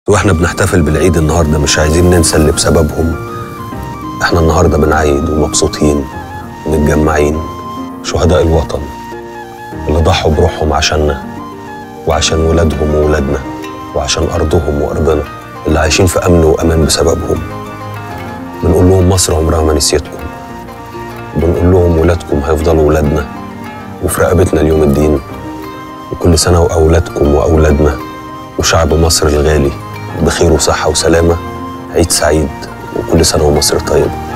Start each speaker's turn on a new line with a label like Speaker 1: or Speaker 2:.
Speaker 1: واحنا بنحتفل بالعيد النهارده مش عايزين ننسى اللي بسببهم احنا النهارده بنعيد ومبسوطين ومتجمعين شهداء الوطن اللي ضحوا بروحهم عشاننا وعشان ولادهم وولادنا وعشان ارضهم وارضنا اللي عايشين في امن وامان بسببهم بنقول لهم مصر عمرها ما نسيتكم بنقول لهم ولادكم هيفضلوا ولادنا وفي رقبتنا اليوم الدين وكل سنة وأولادكم وأولادنا وشعب مصر الغالي بخير وصحة وسلامة عيد سعيد وكل سنة ومصر طيبة